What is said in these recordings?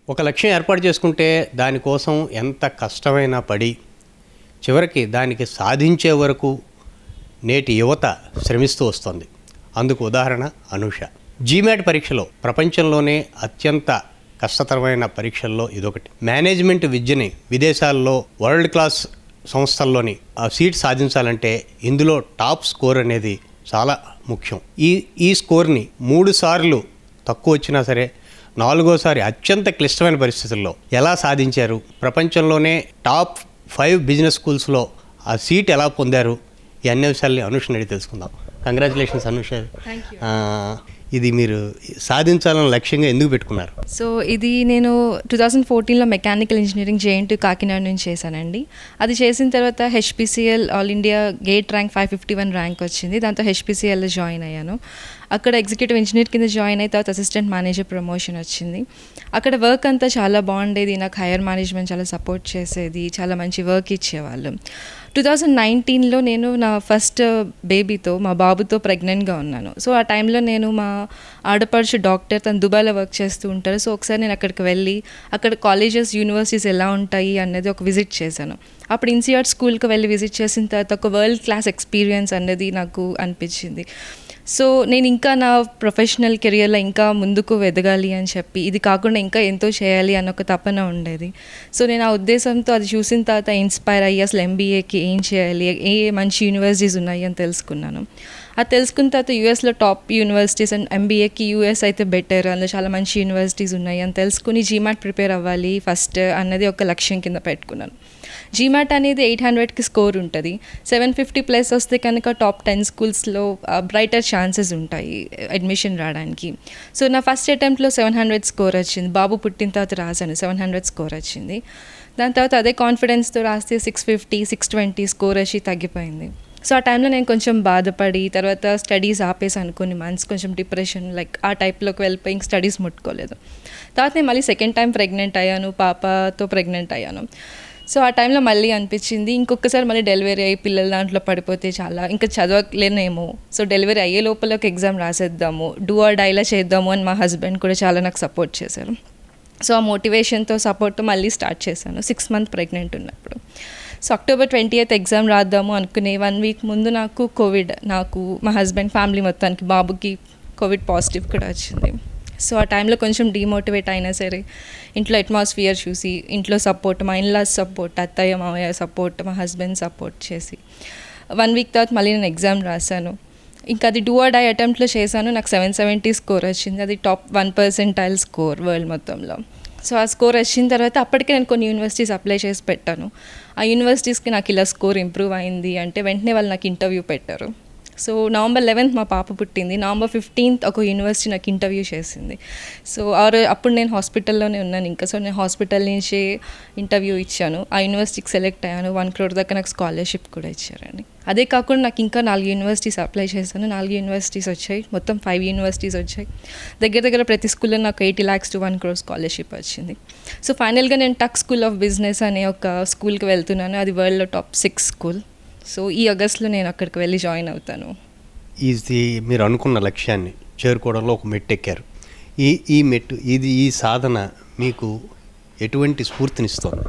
ఒక లక్ష్యం ఏర్పాటు చేసుకుంటే దానికోసం ఎంత కష్టమైనా పడి చివరికి దానికి సాధించే వరకు నేటి యువత శ్రమిస్తూ వస్తుంది అందుకు ఉదాహరణ అనూష జీమాట్ పరీక్షలో ప్రపంచంలోనే అత్యంత కష్టతరమైన పరీక్షల్లో ఇదొకటి మేనేజ్మెంట్ విద్యని విదేశాల్లో వరల్డ్ క్లాస్ సంస్థల్లోని ఆ సీట్ సాధించాలంటే ఇందులో టాప్ స్కోర్ అనేది చాలా ముఖ్యం ఈ ఈ స్కోర్ని మూడు సార్లు తక్కువ వచ్చినా సరే నాలుగోసారి అత్యంత క్లిష్టమైన పరిస్థితుల్లో ఎలా సాధించారు ప్రపంచంలోనే టాప్ ఫైవ్ బిజినెస్ స్కూల్స్లో ఆ సీట్ ఎలా పొందారు ఈ అన్ని విషయాల్ని అనుషని అడిగి తెలుసుకుందాం కంగ్రాచులేషన్స్ అనుష ఆ, ఇది మీరు సాధించాలని లక్ష్యంగా ఎందుకు పెట్టుకున్నారు సో ఇది నేను టూ థౌజండ్ ఫోర్టీన్లో మెకానికల్ ఇంజనీరింగ్ జేఎన్టీ కాకినాడ నుంచి చేశానండి అది చేసిన తర్వాత HPCL all India GATE rank five fifty one rank వచ్చింది దాంతో హెచ్పిసిఎల్లో జాయిన్ అయ్యాను అక్కడ ఎగ్జిక్యూటివ్ ఇంజనీర్ కింద జాయిన్ అయిన తర్వాత అసిస్టెంట్ మేనేజర్ ప్రమోషన్ వచ్చింది అక్కడ వర్క్ అంతా చాలా బాగుండేది నాకు హైయర్ మేనేజ్మెంట్ చాలా సపోర్ట్ చేసేది చాలా మంచి వర్క్ ఇచ్చేవాళ్ళు టూ థౌజండ్ నైన్టీన్లో నేను నా ఫస్ట్ బేబీతో మా బాబుతో ప్రెగ్నెంట్గా ఉన్నాను సో ఆ టైంలో నేను మా ఆడపడుచు డాక్టర్ తను దుబాయ్లో వర్క్ చేస్తూ ఉంటారు సో ఒకసారి నేను అక్కడికి వెళ్ళి అక్కడ కాలేజెస్ యూనివర్సిటీస్ ఎలా ఉంటాయి అనేది ఒక విజిట్ చేశాను అప్పుడు ఇన్సియార్ట్ స్కూల్కి వెళ్ళి విజిట్ చేసిన తర్వాత ఒక వరల్డ్ క్లాస్ ఎక్స్పీరియన్స్ అనేది నాకు అనిపించింది సో నేను ఇంకా నా ప్రొఫెషనల్ కెరియర్లో ఇంకా ముందుకు ఎదగాలి అని చెప్పి ఇది కాకుండా ఇంకా ఎంతో చేయాలి అన్న ఒక తపన ఉండేది సో నేను ఆ ఉద్దేశంతో అది చూసిన తర్వాత ఇన్స్పైర్ అయ్యి అసలు ఎంబీఏకి ఏం చేయాలి ఏ మంచి యూనివర్సిటీస్ ఉన్నాయి అని తెలుసుకున్నాను అది తెలుసుకున్న తర్వాత యూఎస్లో టాప్ యూనివర్సిటీస్ అండ్ ఎంబీఏకి యూఎస్ అయితే బెటర్ అందులో చాలా మంచి యూనివర్సిటీస్ ఉన్నాయి అని తెలుసుకుని జీమాట్ ప్రిపేర్ అవ్వాలి ఫస్ట్ అన్నది ఒక లక్ష్యం కింద పెట్టుకున్నాను జీమాట్ అనేది ఎయిట్ హండ్రెడ్కి స్కోర్ ఉంటుంది సెవెన్ ఫిఫ్టీ ప్లస్ వస్తే కనుక టాప్ టెన్ స్కూల్స్లో బ్రైటర్ ఛాన్సెస్ ఉంటాయి అడ్మిషన్ రావడానికి సో నా ఫస్ట్ అటెంప్ట్లో సెవెన్ హండ్రెడ్ స్కోర్ వచ్చింది బాబు పుట్టిన తర్వాత రాశాను సెవెన్ హండ్రెడ్ స్కోర్ వచ్చింది దాని తర్వాత అదే కాన్ఫిడెన్స్తో రాస్తే six fifty six twenty score వచ్చి తగ్గిపోయింది సో ఆ టైంలో నేను కొంచెం బాధపడి తర్వాత స్టడీస్ ఆపేసాను కొన్ని మంత్స్ కొంచెం డిప్రెషన్ లైక్ ఆ టైప్లోకి వెళ్ళిపోయి ఇంక స్టడీస్ ముట్టుకోలేదు తర్వాత నేను మళ్ళీ సెకండ్ టైం ప్రెగ్నెంట్ అయ్యాను పాపతో ప్రెగ్నెంట్ అయ్యాను సో ఆ టైంలో మళ్ళీ అనిపించింది ఇంకొకసారి మళ్ళీ డెలివరీ అయ్యి పిల్లల దాంట్లో పడిపోతే చాలా ఇంకా చదవలేనేమో సో డెలివరీ అయ్యే లోపల ఒక ఎగ్జామ్ రాసేద్దాము డూ ఆర్ డైలా చేద్దాము అని మా హస్బెండ్ కూడా చాలా నాకు సపోర్ట్ చేశారు సో ఆ మోటివేషన్తో సపోర్ట్తో మళ్ళీ స్టార్ట్ చేశాను సిక్స్ మంత్ ప్రెగ్నెంట్ ఉన్నప్పుడు so October twenty eighth exam రాద్దాము అనుకునే వన్ వీక్ ముందు నాకు కోవిడ్ నాకు మా హస్బెండ్ ఫ్యామిలీ మొత్తానికి బాబుకి కోవిడ్ పాజిటివ్ కూడా వచ్చింది సో ఆ టైంలో కొంచెం డిమోటివేట్ అయినా సరే ఇంట్లో అట్మాస్ఫియర్ చూసి ఇంట్లో సపోర్ట్ మా ఇన్లాస్ సపోర్ట్ అత్తయ్య మామయ్య సపోర్ట్ మా హస్బెండ్ సపోర్ట్ చేసి వన్ వీక్ తర్వాత మళ్ళీ నేను ఎగ్జామ్ రాశాను ఇంకా అది డూ ఆర్ డై అటెంప్ట్లో చేశాను నాకు సెవెన్ సెవెంటీ స్కోర్ వచ్చింది అది top one percentile score world మొత్తంలో సో ఆ స్కోర్ వచ్చిన తర్వాత అప్పటికే నేను కొన్ని యూనివర్సిటీస్ అప్లై చేసి పెట్టాను ఆ యూనివర్సిటీస్కి నాకు ఇలా స్కోర్ ఇంప్రూవ్ అయింది అంటే వెంటనే వాళ్ళు నాకు ఇంటర్వ్యూ పెట్టారు సో నవంబర్ లెవెన్త్ మా పాప పుట్టింది నవంబర్ ఫిఫ్టీన్త్ ఒక యూనివర్సిటీ నాకు ఇంటర్వ్యూ చేసింది సో ఆ రో- అప్పుడు నేను హాస్పిటల్లోనే ఉన్నాను ఇంకా సో నేను హాస్పిటల్ నుంచి ఇంటర్వ్యూ ఇచ్చాను ఆ యూనివర్సిటీకి సెలెక్ట్ అయ్యాను వన్ క్రోర్ దాకా నాకు స్కాలర్షిప్ కూడా ఇచ్చారండి అదే కాకుండా నాకు ఇంకా నాలుగు యూనివర్సిటీస్ అప్లై చేశాను నాలుగు యూనివర్సిటీస్ వచ్చాయి మొత్తం ఫైవ్ యూనివర్సిటీస్ వచ్చాయి దగ్గర దగ్గర ప్రతి స్కూల్లో నాకు eighty lakhs to one crore scholarship వచ్చింది సో ఫైనల్గా నేను టక్ స్కూల్ ఆఫ్ బిజినెస్ అనే ఒక స్కూల్కి వెళ్తున్నాను అది వరల్డ్లో టాప్ సిక్స్ స్కూల్ సో ఈ ఆగస్ట్లో నేను అక్కడికి వెళ్ళి జాయిన్ అవుతాను ఇది మీరు అనుకున్న లక్ష్యాన్ని చేరుకోవడంలో ఒక మెట్టు ఎక్కారు ఈ ఈ మెట్టు ఇది ఈ సాధన మీకు ఎటువంటి స్ఫూర్తినిస్తుంది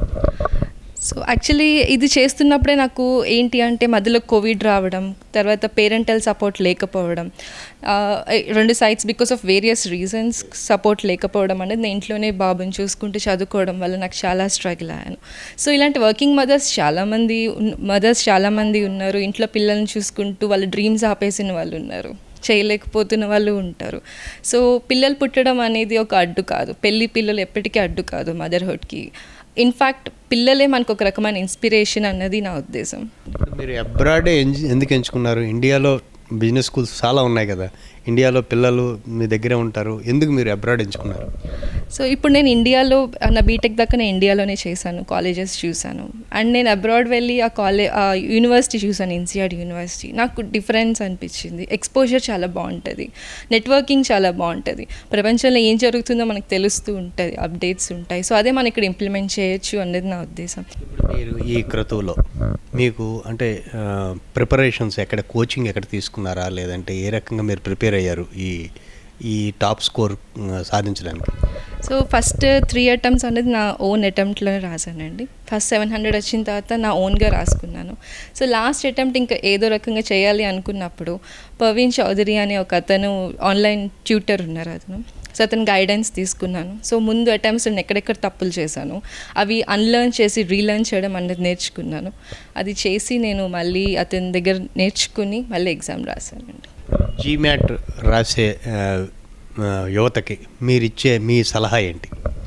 సో యాక్చువల్లీ ఇది చేస్తున్నప్పుడే నాకు ఏంటి అంటే మధ్యలో కోవిడ్ రావడం తర్వాత పేరెంటల్ సపోర్ట్ లేకపోవడం ఆ, రెండు sides because of various reasons support లేకపోవడం అనేది నేను ఇంట్లోనే బాబుని చూసుకుంటూ చదువుకోవడం వల్ల నాకు చాలా స్ట్రగుల్ అయ్యాను సో ఇలాంటి వర్కింగ్ మదర్స్ చాలామంది మదర్స్ చాలామంది ఉన్నారు ఇంట్లో పిల్లల్ని చూసుకుంటూ వాళ్ళ డ్రీమ్స్ ఆపేసిన వాళ్ళు ఉన్నారు చేయలేకపోతున్న వాళ్ళు ఉంటారు సో పిల్లలు పుట్టడం అనేది ఒక అడ్డు కాదు పెళ్లి పిల్లలు ఎప్పటికీ అడ్డు కాదు మదర్హుడ్కి ఇన్ఫ్యాక్ట్ పిల్లలే మనకు ఒక రకమైన ఇన్స్పిరేషన్ అన్నది నా ఉద్దేశం ఇప్పుడు మీరు అబ్రాడే ఎంచు- ఎందుకు ఎంచుకున్నారు ఇండియాలో బిజినెస్ స్కూల్స్ చాలా ఉన్నాయి కదా ఇండియాలో పిల్లలు మీ దగ్గరే ఉంటారు ఎందుకు మీరు అబ్రాడ్ ఎంచుకున్నారు సో ఇప్పుడు నేను ఇండియాలో నా బీటెక్ దాకా నేను ఇండియాలోనే చేశాను కాలేజెస్ చూశాను అండ్ నేను అబ్రాడ్ వెళ్ళి ఆ కాలేజ్ ఆ యూనివర్సిటీ చూశాను ఇన్సియాడ్ యూనివర్సిటీ నాకు డిఫరెన్స్ అనిపించింది ఎక్స్పోజర్ చాలా బాగుంటుంది నెట్వర్కింగ్ చాలా బాగుంటుంది ప్రపంచంలో ఏం జరుగుతుందో మనకు తెలుస్తూ ఉంటుంది అప్డేట్స్ ఉంటాయి సో అదే మనం ఇక్కడ ఇంప్లిమెంట్ చేయొచ్చు అనేది నా ఉద్దేశం ఇప్పుడు మీరు ఈ క్రతువులో మీకు అంటే ప్రిపరేషన్స్ ఎక్కడ కోచింగ్ ఎక్కడ తీసుకున్నారా లేదంటే ఏ రకంగా మీరు ప్రిపేర్ అయ్యారు ఈ ఈ టాప్ స్కోర్ ఆ, సాధించడానికి సో ఫస్ట్ త్రీ అటెంప్ట్స్ అనేది నా ఓన్ అటెంప్ట్లోనే రాశానండి ఫస్ట్ సెవెన్ హండ్రెడ్ వచ్చిన తర్వాత నా ఓన్గా రాసుకున్నాను సో లాస్ట్ అటెంప్ట్ ఇంకా ఏదో రకంగా చేయాలి అనుకున్నప్పుడు పవీన్ చౌదరి అనే ఒక అతను ఆన్లైన్ ట్యూటర్ ఉన్నారు అతను సో అతను గైడెన్స్ తీసుకున్నాను సో ముందు అటెంప్ట్స్ నేను ఎక్కడెక్కడ తప్పులు చేశాను అవి అన్లర్న్ చేసి రీలర్న్ చేయడం అనేది నేర్చుకున్నాను అది చేసి నేను మళ్ళీ అతని దగ్గర నేర్చుకుని మళ్ళీ ఎగ్జామ్ రాశానండి జీమ్యాట్ రాసే ఆ, ఆ, యువతకి మీరిచ్చే మీ సలహా ఏంటి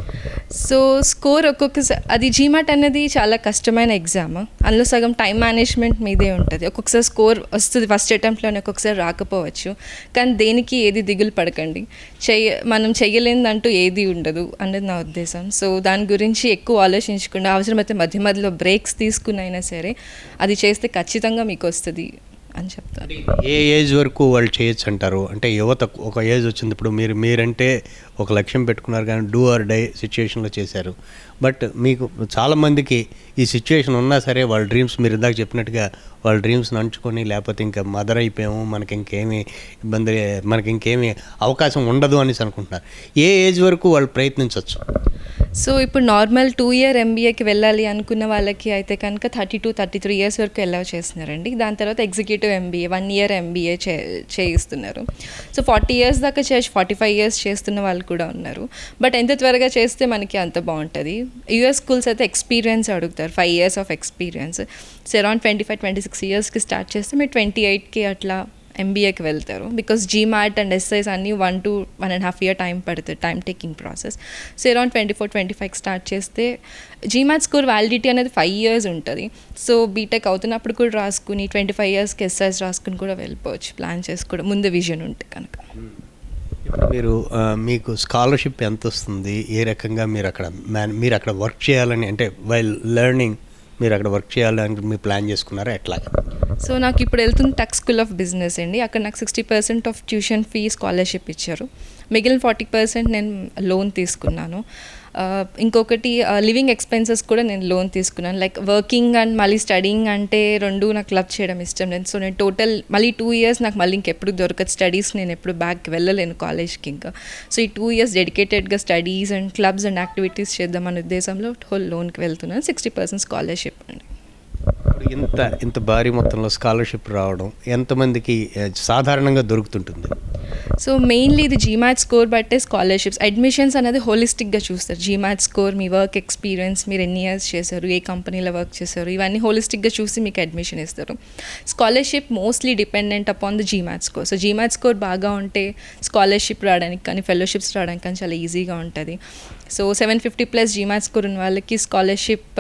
సో స్కోర్ ఒక్కొక్కసారి అది జీమాట్ అనేది చాలా కష్టమైన ఎగ్జామ్ అందులో సగం టైం మేనేజ్మెంట్ మీదే ఉంటుంది ఒక్కొక్కసారి స్కోర్ వస్తుంది ఫస్ట్ అటెంప్ట్లోనే ఒక్కొక్కసారి రాకపోవచ్చు కానీ దేనికి ఏది దిగులు పడకండి చెయ్య మనం చెయ్యలేదంటూ ఏది ఉండదు అనేది నా ఉద్దేశం సో దాని గురించి ఎక్కువ ఆలోచించకుండా అవసరమైతే మధ్య మధ్యలో బ్రేక్స్ తీసుకున్నైనా సరే అది చేస్తే ఖచ్చితంగా మీకు వస్తుంది అని చెప్తాను ఏ ఏజ్ వరకు వాళ్ళు చేయొచ్చు అంటారు అంటే యువత ఒక ఏజ్ వచ్చింది ఇప్పుడు మీరు మీరంటే ఒక లక్ష్యం పెట్టుకున్నారు కానీ డూ ఆర్ డై సిచ్యుయేషన్లో చేశారు బట్ మీకు చాలామందికి ఈ సిచ్యుయేషన్ ఉన్నా సరే వాళ్ళ డ్రీమ్స్ మీరు ఇందాక చెప్పినట్టుగా వాళ్ళ డ్రీమ్స్ నంచుకొని లేకపోతే ఇంకా మదర్ అయిపోయాము మనకి ఇంకేమీ ఇబ్బంది మనకి ఇంకేమీ అవకాశం ఉండదు అనేసి అనుకుంటున్నారు ఏ ఏజ్ వరకు వాళ్ళు ప్రయత్నించవచ్చు సో ఇప్పుడు నార్మల్ టూ ఇయర్ ఎంబీఏకి వెళ్ళాలి అనుకున్న వాళ్ళకి అయితే కనుక thirty two thirty three years వరకు ఎలా చేస్తున్నారండి దాని తర్వాత executive MBA one year MBA చే చేయిస్తున్నారు సో ఫార్టీ ఇయర్స్ దాకా చేసి ఫార్టీ ఫైవ్ ఇయర్స్ చేస్తున్న వాళ్ళు కూడా ఉన్నారు బట్ ఎంత త్వరగా చేస్తే మనకి అంత బాగుంటుంది యూఎస్ స్కూల్స్ అయితే ఎక్స్పీరియన్స్ అడుగుతారు five years of experience so around twenty five twenty six ఇయర్స్కి స్టార్ట్ చేస్తే మీరు ట్వంటీ ఎయిట్కి అట్లా ఎంబీఏకి వెళ్తారు బికాస్ జీమాట్ అండ్ ఎస్ఐస్ అన్నీ one to one and half year time పడుతుంది time taking process so around twenty four twenty ఫైవ్కి స్టార్ట్ చేస్తే జీమాట్ స్కోర్ వ్యాలిడిటీ అనేది ఫైవ్ ఇయర్స్ ఉంటుంది సో బీటెక్ అవుతున్నప్పుడు కూడా రాసుకుని ట్వంటీ ఫైవ్ ఇయర్స్కి ఎస్ఐస్ రాసుకుని కూడా వెళ్ళిపోవచ్చు ప్లాన్ చేసుకోవడం ముందు విజన్ ఉంటే కనుక ఇప్పుడు మీరు ఆ, మీకు స్కాలర్షిప్ ఎంత వస్తుంది ఏ రకంగా మీరు అక్కడ మ్యాన్ మీరు అక్కడ వర్క్ చేయాలని అంటే వైల్ లెర్నింగ్ మీరు అక్కడ వర్క్ చేయాలని మీరు ప్లాన్ చేసుకున్నారా ఎట్లాగా సో నాకు ఇప్పుడు వెళ్తుంది టక్ స్కూల్ ఆఫ్ బిజినెస్ అండి అక్కడ నాకు sixty percent of tuition fee scholarship ఇచ్చారు మిగిలిన ఫార్టీ పర్సెంట్ నేను లోన్ తీసుకున్నాను ఆ, ఇంకొకటి లివింగ్ ఎక్స్పెన్సెస్ కూడా నేను లోన్ తీసుకున్నాను లైక్ వర్కింగ్ అండ్ మళ్ళీ స్టడీయింగ్ అంటే రెండు నాకు క్లబ్ చేయడం ఇష్టం లేదు సో నేను టోటల్ మళ్ళీ టూ ఇయర్స్ నాకు మళ్ళీ ఇంకెప్పుడు దొరకదు స్టడీస్ నేను ఎప్పుడు బ్యాక్ వెళ్ళలేను కాలేజ్కి ఇంకా సో ఈ టూ ఇయర్స్ డెడికేటెడ్గా studies and clubs and activities చేద్దామనే ఉద్దేశంలో హోల్ లోన్కి వెళ్తున్నాను సిక్స్టీ పర్సెంట్ స్కాలర్షిప్ అండి ఇప్పుడు ఇంత ఇంత భారీ మొత్తంలో స్కాలర్షిప్ రావడం ఎంతమందికి ఆ, సాధారణంగా దొరుకుతుంటుంది సో మెయిన్లీ ఇది జీమాట్ స్కోర్ బట్టే స్కాలర్షిప్స్ అడ్మిషన్స్ అనేది హోలిస్టిక్గా చూస్తారు జీమాట్ స్కోర్ మీ వర్క్ ఎక్స్పీరియన్స్ మీరు ఎన్ని ఇయర్స్ చేశారు ఏ కంపెనీలో వర్క్ చేశారు ఇవన్నీ హోలిస్టిక్గా చూసి మీకు అడ్మిషన్ ఇస్తారు scholarship mostly dependent upon the GMAT score so GMAT score బాగా ఉంటే స్కాలర్షిప్ రావడానికి కానీ ఫెలోషిప్స్ రావడానికి కానీ చాలా ఈజీగా ఉంటుంది so seven fifty plus GMAT score ఉన్న వాళ్ళకి స్కాలర్షిప్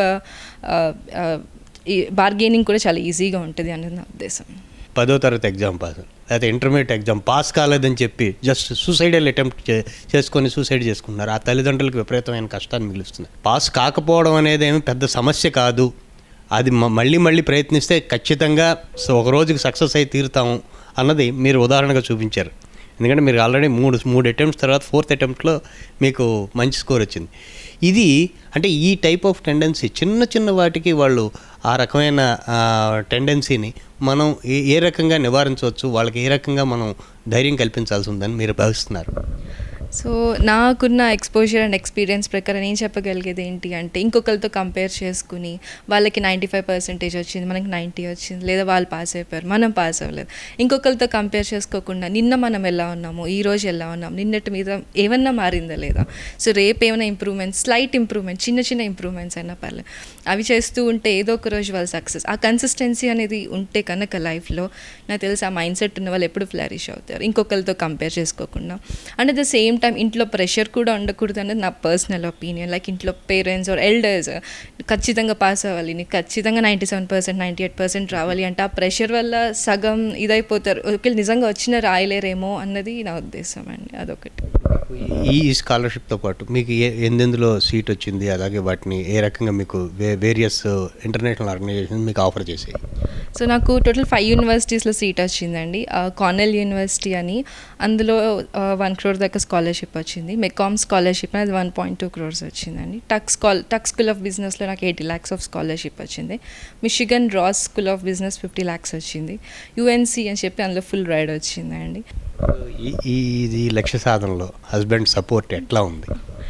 బార్గెనింగ్ కూడా చాలా ఈజీగా ఉంటుంది అనేది నా ఉద్దేశం పదో తరగతి ఎగ్జామ్ పాస్ లేకపోతే ఇంటర్మీడియట్ ఎగ్జామ్ పాస్ కాలేదని చెప్పి జస్ట్ సూసైడల్ అటెంప్ట్ చే చేసుకొని సూసైడ్ చేసుకుంటున్నారు ఆ తల్లిదండ్రులకు విపరీతమైన కష్టాన్ని మిగులుస్తుంది పాస్ కాకపోవడం అనేది ఏమి పెద్ద సమస్య కాదు అది మ- మళ్ళీ మళ్ళీ ప్రయత్నిస్తే ఖచ్చితంగా సో ఒక రోజుకి సక్సెస్ అయి తీరుతాము అన్నది మీరు ఉదాహరణగా చూపించారు ఎందుకంటే మీరు ఆల్రెడీ మూడు మూడు అటెంప్ట్స్ తర్వాత ఫోర్త్ అటెంప్ట్లో మీకు మంచి స్కోర్ వచ్చింది ఇది అంటే ఈ టైప్ ఆఫ్ టెండెన్సీ చిన్న చిన్న వాటికి వాళ్ళు ఆ రకమైన టెండెన్సీని మనం ఏ ఏ రకంగా నివారించవచ్చు వాళ్ళకి ఏ రకంగా మనం ధైర్యం కల్పించాల్సి ఉందని మీరు భావిస్తున్నారు సో నాకున్న ఎక్స్పోజర్ అండ్ ఎక్స్పీరియన్స్ ప్రకారం నేను చెప్పగలిగేది ఏంటి అంటే ఇంకొకరితో కంపేర్ చేసుకుని వాళ్ళకి నైంటీ ఫైవ్ పర్సెంటేజ్ వచ్చింది మనకి నైంటీ వచ్చింది లేదా వాళ్ళు పాస్ అయిపోయారు మనం పాస్ అవ్వలేదు ఇంకొకరితో కంపేర్ చేసుకోకుండా నిన్న మనం ఎలా ఉన్నాము ఈ రోజు ఎలా ఉన్నాం నిన్నటి మీద ఏమన్నా మారిందా లేదా సో రేపు ఏమైనా ఇంప్రూవ్మెంట్స్ స్లైట్ ఇంప్రూవ్మెంట్ చిన్న చిన్న ఇంప్రూవ్మెంట్స్ అయినా పర్లేదు అవి చేస్తూ ఉంటే ఏదో ఒక రోజు వాళ్ళు సక్సెస్ ఆ కన్సిస్టెన్సీ అనేది ఉంటే కనుక లైఫ్లో నాకు తెలిసి ఆ మైండ్ సెట్ ఉన్న వాళ్ళు ఎప్పుడు ఫ్లరిష్ అవుతారు ఇంకొకరితో కంపేర్ చేసుకోకుండా and at the same time ఇంట్లో ప్రెషర్ కూడా ఉండకూడదు అనేది నా పర్సనల్ ఒపీనియన్ లైక్ ఇంట్లో పేరెంట్స్ ఆర్ ఎల్డర్స్ ఖచ్చితంగా పాస్ అవ్వాలి నీకు ఖచ్చితంగా ninety seven percent ninety eight percent రావాలి అంటే ఆ ప్రెషర్ వల్ల సగం ఇదైపోతారు ఒకవేళ నిజంగా వచ్చిన రాయలేరేమో అన్నది నా ఉద్దేశం అండి అదొకటి ఈ స్కాలర్షిప్తో పాటు మీకు ఏ ఎందెందులో సీట్ వచ్చింది అలాగే వాటిని ఏ రకంగా మీకు వే వేరియస్ ఇంటర్నేషనల్ ఆర్గనైజేషన్ మీకు ఆఫర్ చేసాయి సో నాకు టోటల్ ఫైవ్ యూనివర్సిటీస్లో సీట్ వచ్చిందండి కార్నెల్ యూనివర్సిటీ అని అందులో వన్ క్రోర్ దాకా స్కాలర్షిప్ వచ్చింది మెకామ్ స్కాలర్షిప్ అది వన్ పాయింట్ టూ క్రోర్స్ వచ్చిందండి టక్ స్కాల్ టక్ స్కూల్ ఆఫ్ బిజినెస్లో నాకు ఎయిటీ ల్యాక్స్ ఆఫ్ స్కాలర్షిప్ వచ్చింది Michigan Ross school of business fifty lakhs వచ్చింది యుఎన్సి అని చెప్పి అందులో ఫుల్ రైడ్ వచ్చిందండి ఈ ఈ- ఇది లక్ష్య సాధనలో హస్బెండ్ సపోర్ట్ ఎట్లా ఉంది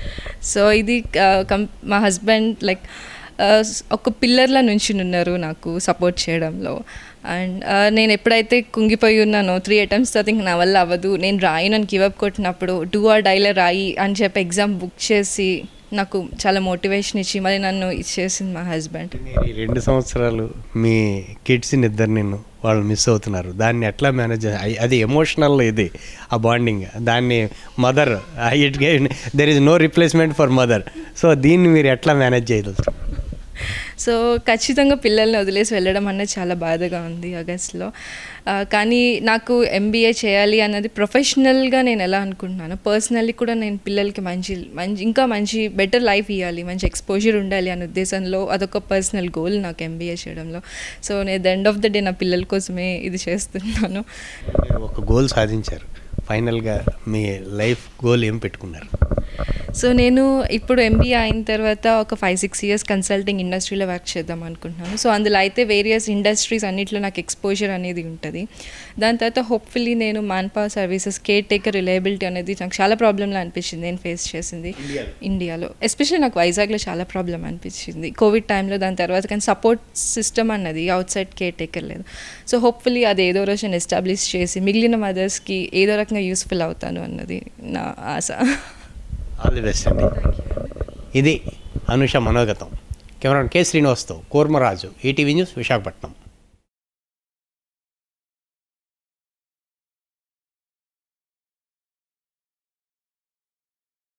సో ఇది ఆ, కం- మా హస్బెండ్ లైక్ ఆ, ఒక పిల్లర్లా నుంచి ఉన్నారు నాకు సపోర్ట్ చేయడంలో అండ్ నేను ఎప్పుడైతే కుంగిపోయి ఉన్నానో త్రీ అటెంప్ట్స్ తర్వాత ఇంక నా వల్ల అవ్వదు నేను రాయి నన్ను గివప్ కొట్టినప్పుడు డూ ఆర్ డైలర్ రాయి అని చెప్పి ఎగ్జామ్ బుక్ చేసి నాకు చాలా మోటివేషన్ ఇచ్చి మళ్ళీ నన్ను ఇచ్చేసింది మా హస్బెండ్ మీరు ఈ రెండు సంవత్సరాలు మీ కిడ్స్ని ఇద్దరు నిన్ను వాళ్ళు మిస్ అవుతున్నారు దాన్ని ఎట్లా మేనేజ్ అది ఎమోషనల్ ఇది ఆ బాండింగ్ దాన్ని mother it there is no replacement for mother so దీన్ని మీరు ఎట్లా మేనేజ్ చేయగలుగుతారు సో ఖచ్చితంగా పిల్లల్ని వదిలేసి వెళ్ళడం అన్నది చాలా బాధగా ఉంది ఆగస్ట్లో ఆ, కానీ నాకు ఎంబీఏ చేయాలి అన్నది ప్రొఫెషనల్గా నేను ఎలా అనుకుంటున్నాను పర్సనల్లీ కూడా నేను పిల్లలకి మంచి మంచి ఇంకా మంచి బెటర్ లైఫ్ ఇవ్వాలి మంచి ఎక్స్పోజర్ ఉండాలి అనే ఉద్దేశంలో అదొక పర్సనల్ గోల్ నాకు ఎంబీఏ చేయడంలో సో నేను the end of the day నా పిల్లల కోసమే ఇది చేస్తున్నాను మీరు ఒక గోల్ సాధించారు ఫైనల్గా మీ లైఫ్ గోల్ ఏం పెట్టుకున్నారు సో నేను ఇప్పుడు ఎంబీఏ అయిన తర్వాత ఒక ఫైవ్ సిక్స్ ఇయర్స్ కన్సల్టింగ్ ఇండస్ట్రీలో వర్క్ చేద్దాం అనుకుంటున్నాను సో అందులో అయితే వేరియస్ ఇండస్ట్రీస్ అన్నిట్లో నాకు ఎక్స్పోజర్ అనేది ఉంటుంది దాని తర్వాత హోప్ఫుల్లీ నేను manpower services caretaker reliability అనేది నాకు చాలా ప్రాబ్లంలా అనిపించింది నేను ఫేస్ చేసింది ఇండియాలో ఎస్పెషల్లీ నాకు వైజాగ్లో చాలా ప్రాబ్లం అనిపించింది కోవిడ్ టైంలో దాని తర్వాత కానీ సపోర్ట్ సిస్టమ్ అన్నది అవుట్ సైడ్ కేర్ టేకర్ లేదు సో హోప్ఫుల్లీ అది ఏదో రోజు నేను ఎస్టాబ్లిష్ చేసి మిగిలిన మదర్స్కి ఏదో రకంగా యూస్ఫుల్ అవుతాను అన్నది నా ఆశ ఆల్ ది బెస్ట్ అండి ఇది అనుష మనోగతం కెమెరా కె శ్రీనివాస్తో కూర్మరాజు ఈటీవీ న్యూస్ విశాఖపట్నం